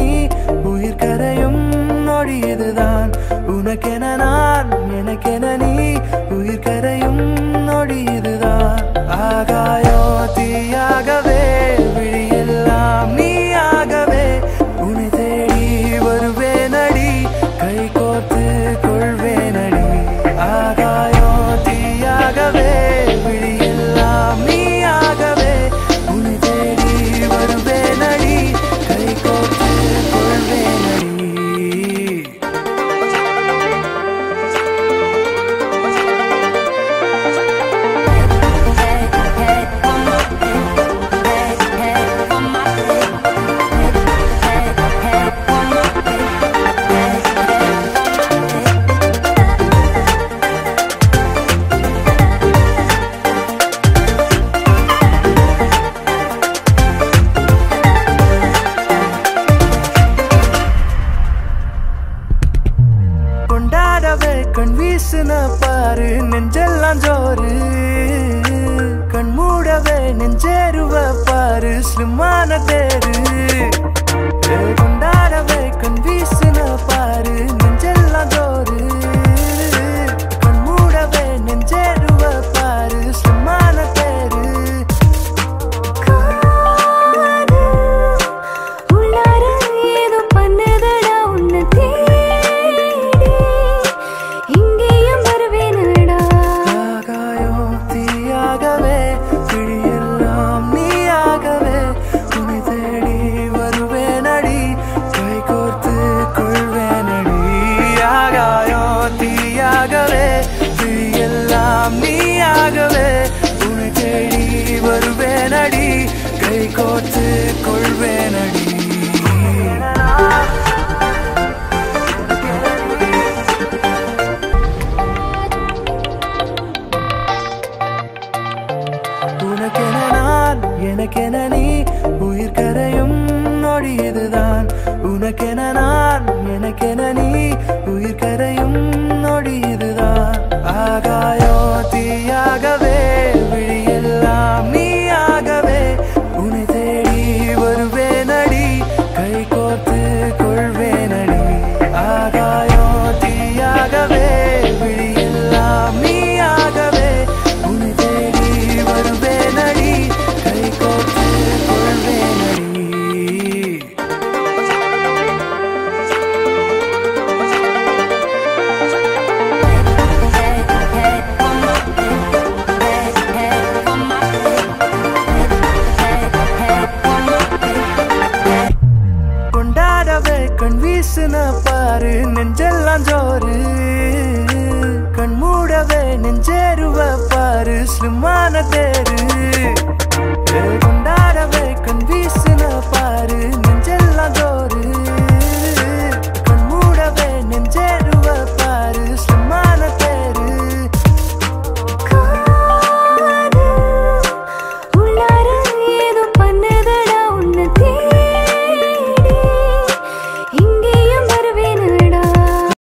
நீ உயிர் கரையும் நொடி இதுதான் உனக்கென நான் எனக்கென நீ உயிர் கரையும் நொடி இதுதான் ஆகாயோ தீயாகவே விழியெல்லாம் நீயாகவே உன்னை தேடி வருவேனடி கை கோர்த்து கொள்வேனடி ஆகாயோ தீயாகவே விழியெல்லாம் நீயாகவே உன்னை தேடி வருவேனடி கை கோர்த்து கொள்வேனடி கொண்டாடவே கண் வீசுன பாரு நெஞ்செல்லாம் ஜோறு கண் மூடவே நெஞ்சேருவ பாரு ஸ்லிம்மான தேரு ஏ, கொண்டாடவே கண் வீசுன பாரு நெஞ்செல்லாம் ஜோறு கண் மூடவே நெஞ்சேருவ பாரு ஸ்லிம்மான தேரு உள்ளார ஏதோ பண்ணுதடா உன்னை தேடி இங்கேயும் வருவேனடா ஆகாயோ தீயாகவே விழியெல்லாம் நீயாகவே உன்னை தேடி வருவேனடி கை கோர்த்து கொள்வேனடி ஆகாயோ தீயாகவே விழியெல்லாம் நீயாகவே உன்னை தேடி வருவேனடி கை கோர்த்து கொள்வேனடி உனக்கென நான் எனக்கென நீ உயிர் கரையும் நொடி இதுதான் உனக்கென நான் எனக்கென நீ உயிர் கரையும் நொடி இதுதான் ஆகாயோ தீயாகவே விழியெல்லாம் நீயாகவே உன்னை தேடி வருவேனடி கை கோர்த்து கொள்வேனடி ஆகாயோ தீயாகவே விழியெல்லாம் நீயாகவே உன்னை தேடி வருவேனடி கை கோர்த்து கொள்வேனடி கொண்டாடவே கண் வீசுன பாரு நெஞ்செல்லாம் ஜோறு கண் மூடவே நெஞ்சேருவ பாரு ஸ்லிம்மான தேரு ஏ, கொண்டாடவே கண் வீசுன பாரு நெஞ்செல்லாம் ஜோறு